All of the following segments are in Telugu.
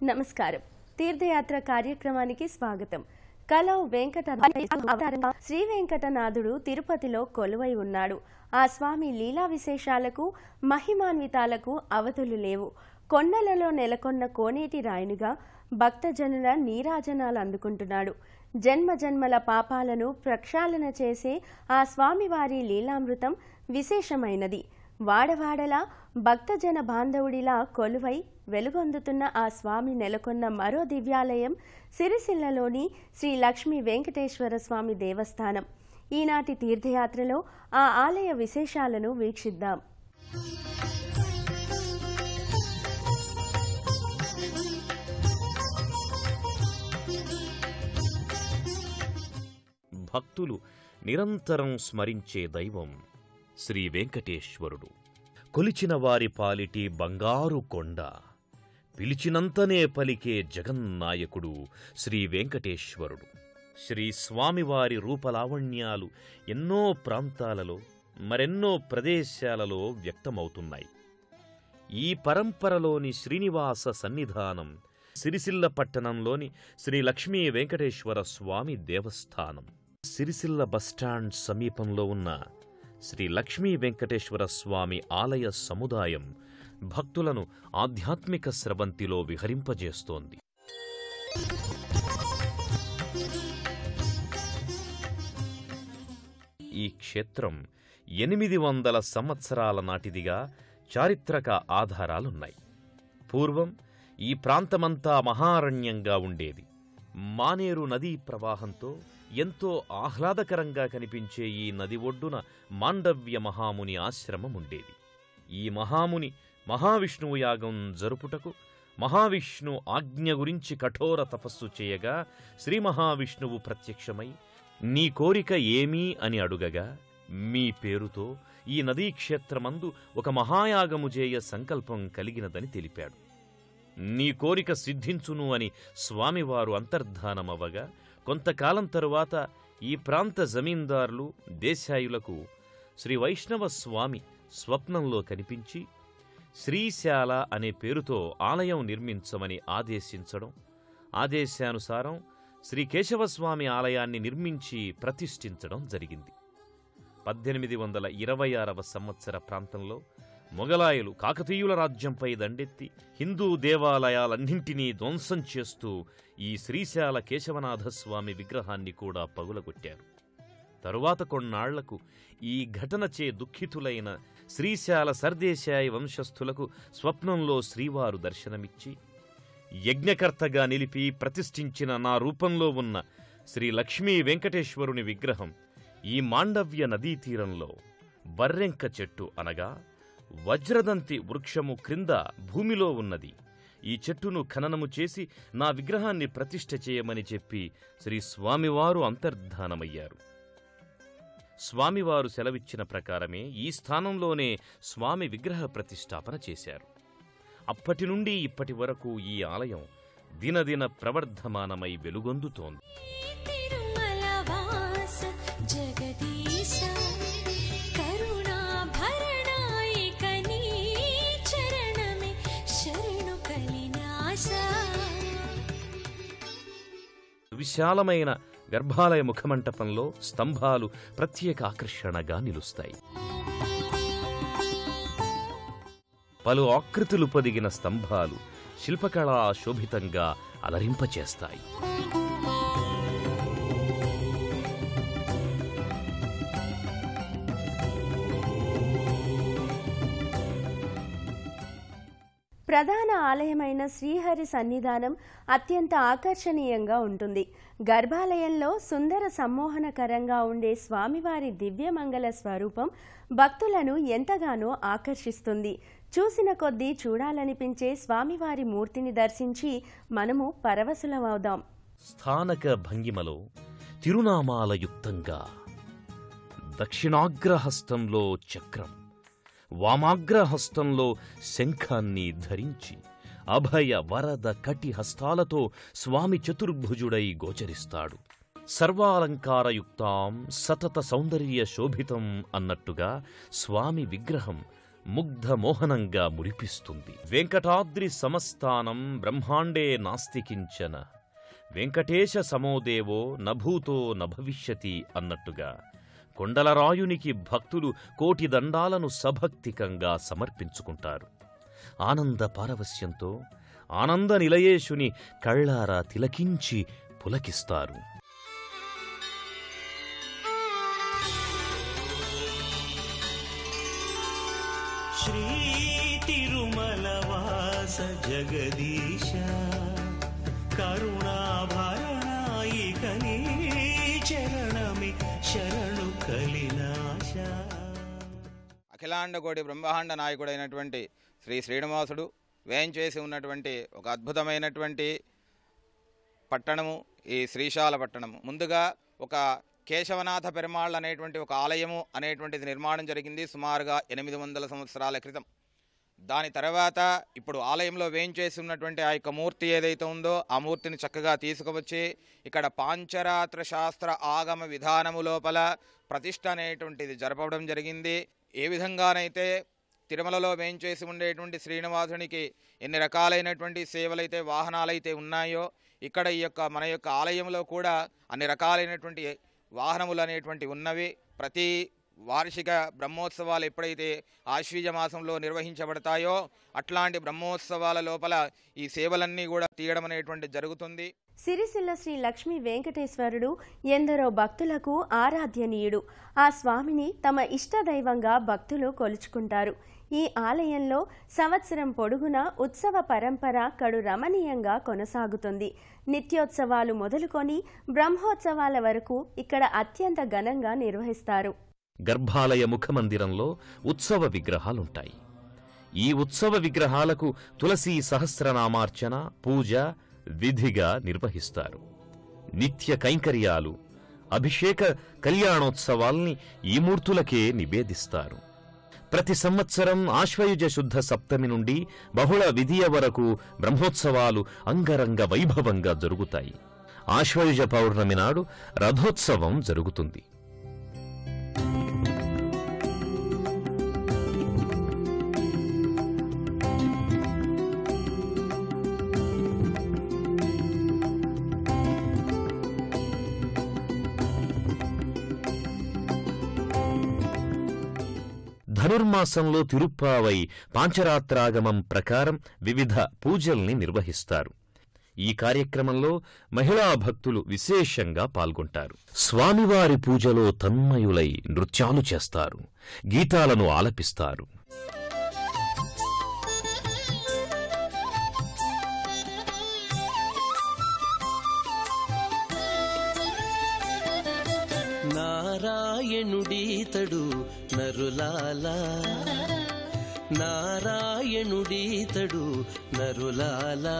నమస్కారం తీర్థయాత్ర కార్యక్రమానికి స్వాగతం కలౌ వెంకట అవతారంగా శ్రీ వెంకటనాథుడు తిరుపతిలో కొలువై ఉన్నాడు ఆ స్వామి లీలా విశేషాలకు మహిమాన్వితాలకు అవధులు లేవు కొండలలో నెలకొన్న కోనేటి రాయునిగా భక్తజనుల నీరాజనాలు అందుకుంటున్నాడు జన్మ జన్మల పాపాలను ప్రక్షాళన చేసే ఆ స్వామివారి లీలామృతం విశేషమైనది వాడవాడలా భక్తజన బాంధవుడిలా కొలువై వెలుగొందుతున్న ఆ స్వామి నెలకొన్న మరో దివ్యాలయం సిరిసిల్లలోని శ్రీ లక్ష్మీ వెంకటేశ్వర స్వామి దేవస్థానం ఈనాటి తీర్థయాత్రలో ఆ ఆలయ విశేషాలను వీక్షిద్దాం భక్తులు నిరంతరం స్మరించే దైవం శ్రీ వెంకటేశ్వరుడు కొలిచిన వారి పాలిటి బంగారు కొండ పిలిచినంతనే పలికే జగన్నాయకుడు శ్రీ వెంకటేశ్వరుడు శ్రీ స్వామివారి రూపలావణ్యాలు ఎన్నో ప్రాంతాలలో మరెన్నో ప్రదేశాలలో వ్యక్తమవుతున్నాయి ఈ పరంపరలోని శ్రీనివాస సన్నిధానం సిరిసిల్ల పట్టణంలోని శ్రీ లక్ష్మీ వెంకటేశ్వర స్వామి దేవస్థానం సిరిసిల్ల బస్టాండ్ సమీపంలో ఉన్న శ్రీ లక్ష్మీ వెంకటేశ్వర స్వామి ఆలయ సముదాయం భక్తులను ఆధ్యాత్మిక స్రవంతిలో విహరింపజేస్తోంది ఈ క్షేత్రం ఎనిమిది వందల సంవత్సరాల నాటిదిగా చారిత్రక ఆధారాలున్నాయి పూర్వం ఈ ప్రాంతమంతా మహారణ్యంగా ఉండేది మానేరు నదీ ప్రవాహంతో ఎంతో ఆహ్లాదకరంగా కనిపించే ఈ నది ఒడ్డున మాండవ్య మహాముని ఆశ్రమం ఉండేది ఈ మహాముని మహావిష్ణువు యాగం జరుపుటకు మహావిష్ణు ఆజ్ఞ గురించి కఠోర తపస్సు చేయగా శ్రీ మహావిష్ణువు ప్రత్యక్షమై నీ కోరిక ఏమీ అని అడుగగా మీ పేరుతో ఈ నదీ క్షేత్రమందు ఒక మహాయాగము చేయ సంకల్పం కలిగినదని తెలిపాడు నీ కోరిక సిద్ధించును అని స్వామివారు అంతర్ధానమవ్వగా కొంతకాలం తరువాత ఈ ప్రాంత జమీందారులు దేశాయులకు శ్రీ వైష్ణవ స్వామి స్వప్నంలో కనిపించి శ్రీశాల అనే పేరుతో ఆలయం నిర్మించమని ఆదేశించడం ఆదేశానుసారం శ్రీ కేశవస్వామి ఆలయాన్ని నిర్మించి ప్రతిష్ఠించడం జరిగింది పద్దెనిమిది వందల ఇరవై ఆరవ సంవత్సర ప్రాంతంలో మొగలాయులు కాకతీయుల రాజ్యంపై దండెత్తి హిందూ దేవాలయాలన్నింటినీ ధ్వంసం చేస్తూ ఈ శ్రీశాల కేశవనాథస్వామి విగ్రహాన్ని కూడా పగులగొట్టారు తరువాత కొన్నాళ్లకు ఈ ఘటనచే దుఃఖితులైన శ్రీశాల సర్దేశాయి వంశస్థులకు స్వప్నంలో శ్రీవారు దర్శనమిచ్చి యజ్ఞకర్తగా నిలిపి ప్రతిష్ఠించిన నా రూపంలో ఉన్న శ్రీ లక్ష్మీ వెంకటేశ్వరుని విగ్రహం ఈ మాండవ్య నదీ తీరంలో బర్రెంక చెట్టు అనగా వజ్రదంతి వృక్షము క్రింద భూమిలో ఉన్నది ఈ చెట్టును ఖననము చేసి నా విగ్రహాన్ని ప్రతిష్ఠ చేయమని చెప్పి శ్రీ స్వామివారు అంతర్ధానమయ్యారు స్వామివారు సెలవిచ్చిన ప్రకారమే ఈ స్థానంలోనే స్వామి విగ్రహ ప్రతిష్టాపన చేశారు అప్పటి నుండి ఇప్పటి వరకు ఈ ఆలయం దినదిన ప్రవర్ధమానమై వెలుగొందుతోంది తిరుమలవాస జగదీశ కరుణాభరణాయిక నీ చరణమే శరణు కలినాశ విశాలమైన గర్భాలయ ముఖమంటపంలో స్తంభాలు ప్రత్యేక ఆకర్షణగా నిలుస్తాయి పలు ఆకృతులు పొదిగిన స్తంభాలు శిల్పకళా శోభితంగా అలరింపచేస్తాయి ప్రధాన ఆలయమైన శ్రీహరి సన్నిధానం అత్యంత ఆకర్షణీయంగా ఉంటుంది గర్భాలయంలో సుందర సమ్మోహనకరంగా ఉండే స్వామివారి దివ్యమంగళ స్వరూపం భక్తులను ఎంతగానో ఆకర్షిస్తుంది చూసిన కొద్దీ చూడాలనిపించే స్వామివారి మూర్తిని దర్శించి మనము పరవశులమవుదాం స్థానక భంగిమలో తిరునామాలయుక్తంగా దక్షిణాగ్రహస్తంలో చక్రం వామాగ్రహస్తంలో శంఖాన్ని ధరించి అభయ వరద కటి హస్తాలతో స్వామి చతుర్భుజుడై గోచరిస్తాడు సర్వాలంకారయుక్తాం సతత సౌందర్య శోభితం అన్నట్టుగా స్వామి విగ్రహం ముగ్ధమోహనంగా మురిపిస్తుంది వెంకటాద్రి సమస్థానం బ్రహ్మాండే నాస్తికించన వెంకటేశ సమోదేవో నభూతో నభవిష్యతి అన్నట్టుగా కొండలరాయునికి భక్తులు కోటి దండాలను సభక్తికంగా సమర్పించుకుంటారు ఆనంద పారవస్యంతో ఆనంద నిలయేశుని కళ్ళారా తిలకించి పులకిస్తారు श्रीतिरुमलवास जगदीश करुणाभरणायिकने चरणमि शरणु कलिनाश అఖిలాండకోటి బ్రహ్మాండ నాయకుడైనటువంటి శ్రీ శ్రీనివాసుడు వేంచేసి ఉన్నటువంటి ఒక అద్భుతమైనటువంటి పట్టణము ఈ శ్రీశాల పట్టణము ముందుగా ఒక కేశవనాథ పెరుమాళ్ అనేటువంటి ఒక ఆలయము అనేటువంటిది నిర్మాణం జరిగింది సుమారుగా ఎనిమిది వందల సంవత్సరాల క్రితం దాని తర్వాత ఇప్పుడు ఆలయంలో వేంచేసి ఉన్నటువంటి ఆ యొక్క మూర్తి ఏదైతే ఉందో ఆ మూర్తిని చక్కగా తీసుకువచ్చి ఇక్కడ పాంచరాత్ర శాస్త్ర ఆగమ విధానము లోపల ప్రతిష్ట అనేటువంటిది జరపడం జరిగింది ఏ విధంగానైతే తిరుమలలో వేంచేసి ఉండేటువంటి శ్రీనివాసునికి ఎన్ని రకాలైనటువంటి సేవలైతే వాహనాలైతే ఉన్నాయో ఇక్కడ ఈ యొక్క మన యొక్క ఆలయంలో కూడా అన్ని రకాలైనటువంటి వాహనములు అనేటువంటి ఉన్నవి ప్రతి వార్షిక బ్రహ్మోత్సవాలు ఎప్పుడైతే ఆశ్వీజ మాసంలో నిర్వహించబడతాయో అట్లాంటి బ్రహ్మోత్సవాల లోపల ఈ సేవలన్నీ కూడా తీయడం అనేటువంటి జరుగుతుంది సిరిసిల్ల శ్రీ లక్ష్మీ వెంకటేశ్వరుడు ఎందరో భక్తులకు ఆరాధ్యనీయుడు ఆ స్వామిని తమ ఇష్టదైవంగా భక్తులు కొలుచుకుంటారు ఈ ఆలయంలో సంవత్సరం పొడుగునా ఉత్సవ పరంపర కడు రమణీయంగా కొనసాగుతుంది నిత్యోత్సవాలు మొదలుకొని బ్రహ్మోత్సవాల వరకు ఇక్కడ అత్యంత ఘనంగా నిర్వహిస్తారు గర్భాలయ ముఖమందిరంలో ఉత్సవ విగ్రహాలుంటాయి ఈ ఉత్సవ విగ్రహాలకు తులసీ సహస్రనామార్చన పూజ విధిగా నిర్వహిస్తారు నిత్య కైంకర్యాలు అభిషేక కళ్యాణోత్సవాల్ని ఈ మూర్తులకే నివేదిస్తారు ప్రతి సంవత్సరం ఆశ్వయుజ శుద్ధ సప్తమి నుండి బహుళ విధియ వరకు బ్రహ్మోత్సవాలు అంగరంగ వైభవంగా జరుగుతాయి ఆశ్వయుజ పౌర్ణమి నాడు రథోత్సవం జరుగుతుంది ధనుర్మాసంలో తిరుప్పావై పాంచరాత్రాగమం ప్రకారం వివిధ పూజల్ని నిర్వహిస్తారు ఈ కార్యక్రమంలో మహిళా భక్తులు విశేషంగా పాల్గొంటారు స్వామివారి పూజలో తన్మయులై నృత్యాలు చేస్తారు గీతాలను ఆలపిస్తారు నారాయణుడీతడు నరులాలా నారాయణుడీతడు నరులాలా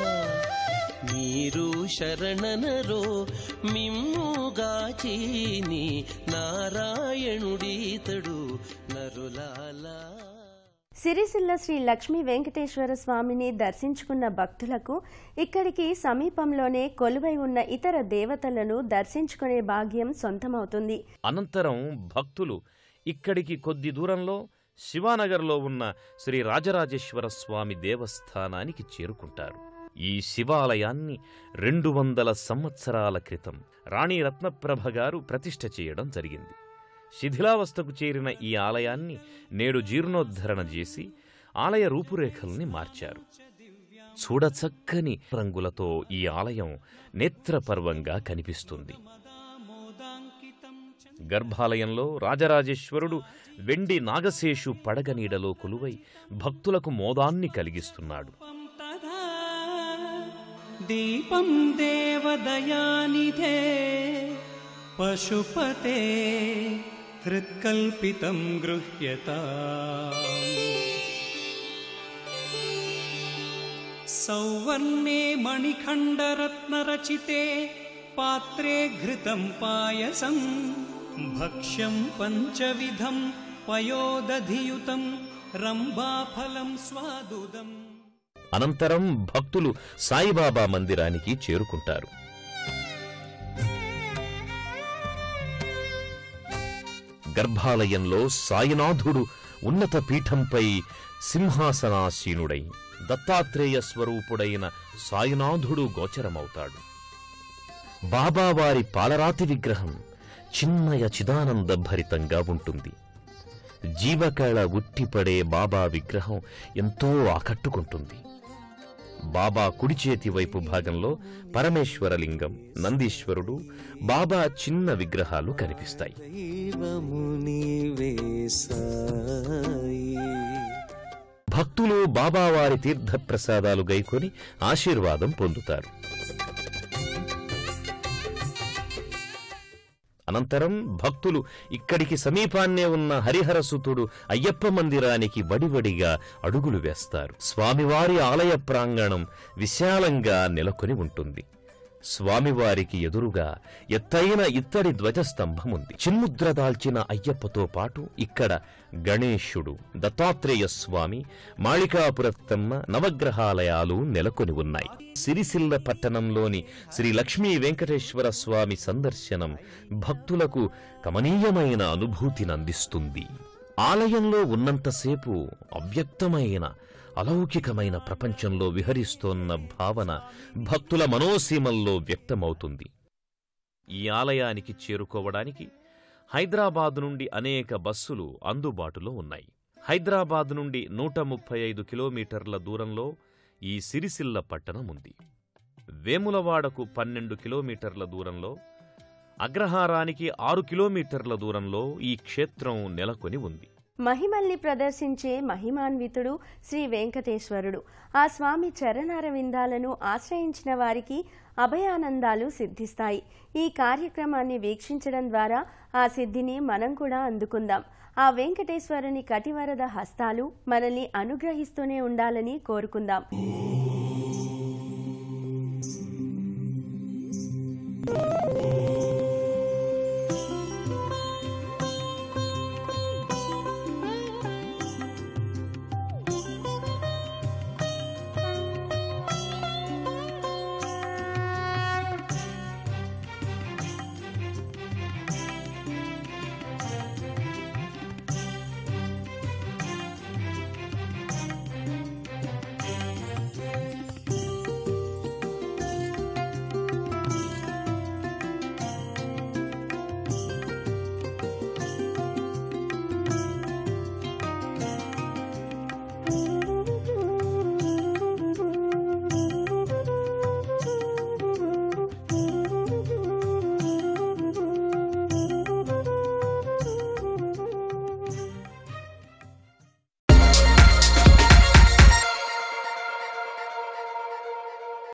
మీరు శరణనరో మిమ్ముగాచీని నారాయణుడీతడు నరులాలా సిరిసిల్ల శ్రీ లక్ష్మీ వెంకటేశ్వర స్వామిని దర్శించుకున్న భక్తులకు ఇక్కడికి సమీపంలోనే కొలువై ఉన్న ఇతర దేవతలను దర్శించుకునే భాగ్యం సొంతమవుతుంది అనంతరం భక్తులు ఇక్కడికి కొద్ది దూరంలో శివానగర్లో ఉన్న శ్రీ రాజరాజేశ్వర స్వామి దేవస్థానానికి చేరుకుంటారు ఈ శివాలయాన్ని రెండు వందల సంవత్సరాల క్రితం రాణి రత్నప్రభ గారు ప్రతిష్ఠ చేయడం జరిగింది శిథిలావస్థకు చేరిన ఈ ఆలయాన్ని నేడు జీర్ణోద్ధరణ చేసి ఆలయ రూపురేఖల్ని మార్చారు చూడచక్కని రంగులతో ఈ ఆలయం నేత్రపర్వంగా కనిపిస్తుంది గర్భాలయంలో రాజరాజేశ్వరుడు వెండి నాగశేషు పడగ నీడలో కొలువై భక్తులకు మోదాన్ని కలిగిస్తున్నాడు तदा दीपं देवदयानिधे पशुपते हृत्कल्पितं गृह्यता सौवर्णे मणिखण्डरत्नरचिते पात्रे घृतं पायसं भक्ष्यं पञ्चविधं पयोदधियुतं रम्भाफलं स्वादुदम् అనంతరం భక్తులు సాయిబాబా మందిరానికి చేరుకుంటారు గర్భాలయంలో సాయినాథుడు ఉన్నత పీఠంపై సింహాసనాసీనుడై దత్తాత్రేయ స్వరూపుడైన సాయినాథుడు గోచరమవుతాడు బాబావారి పాలరాతి విగ్రహం చిన్నయ చిదానంద భరితంగా ఉంటుంది జీవకళ ఉట్టిపడే బాబా విగ్రహం ఎంతో ఆకట్టుకుంటుంది బాబా కుడి చేతి వైపు భాగంలో పరమేశ్వరలింగం నందీశ్వరుడు బాబా చిన్న విగ్రహాలు కనిపిస్తాయి దైవము నీవే సాయి భక్తులు బాబావారి తీర్థప్రసాదాలు గైకొని ఆశీర్వాదం పొందుతారు అనంతరం భక్తులు ఇక్కడికి సమీపాన్నే ఉన్న హరిహరసుతుడు అయ్యప్ప మందిరానికి వడివడిగా అడుగులు వేస్తారు స్వామివారి ఆలయ ప్రాంగణం విశాలంగా నెలకొని ఉంటుంది స్వామివారికి ఎదురుగా ఎత్తైన ఇత్తడి ధ్వజస్తంభం ఉంది చిన్ముద్ర దాల్చిన అయ్యప్పతో పాటు ఇక్కడ గణేశుడు దత్తాత్రేయ స్వామి మాళికాపురత్తమ్మ నవగ్రహాలయాలు నెలకొని ఉన్నాయి సిరిసిల్ల పట్టణంలోని శ్రీ లక్ష్మీ వెంకటేశ్వర స్వామి సందర్శనం భక్తులకు కమనీయమైన అనుభూతినందిస్తుంది ఆలయంలో ఉన్నంతసేపు అవ్యక్తమైన అలౌకికమైన ప్రపంచంలో విహరిస్తోన్న భావన భక్తుల మనోసీమల్లో వ్యక్తమవుతుంది ఈ ఆలయానికి చేరుకోవడానికి హైదరాబాద్ నుండి అనేక బస్సులు అందుబాటులో ఉన్నాయి హైదరాబాద్ నుండి నూట ముప్పై ఐదు కిలోమీటర్ల దూరంలో ఈ సిరిసిల్ల పట్టణం ఉంది వేములవాడకు పన్నెండు కిలోమీటర్ల దూరంలో అగ్రహారానికి ఆరు కిలోమీటర్ల దూరంలో ఈ క్షేత్రం నెలకొని ఉంది మహిమల్ని ప్రదర్శించే మహిమాన్వితుడు శ్రీ వెంకటేశ్వరుడు ఆ స్వామి చరణారవిందాలను ఆశ్రయించిన వారికి అభయానందాలు సిద్ధిస్తాయి ఈ కార్యక్రమాన్ని వీక్షించడం ద్వారా ఆ సిద్ధిని మనం కూడా అందుకుందాం ఆ వెంకటేశ్వరుని కటివరద హస్తాలు మనల్ని అనుగ్రహిస్తూనే ఉండాలని కోరుకుందాం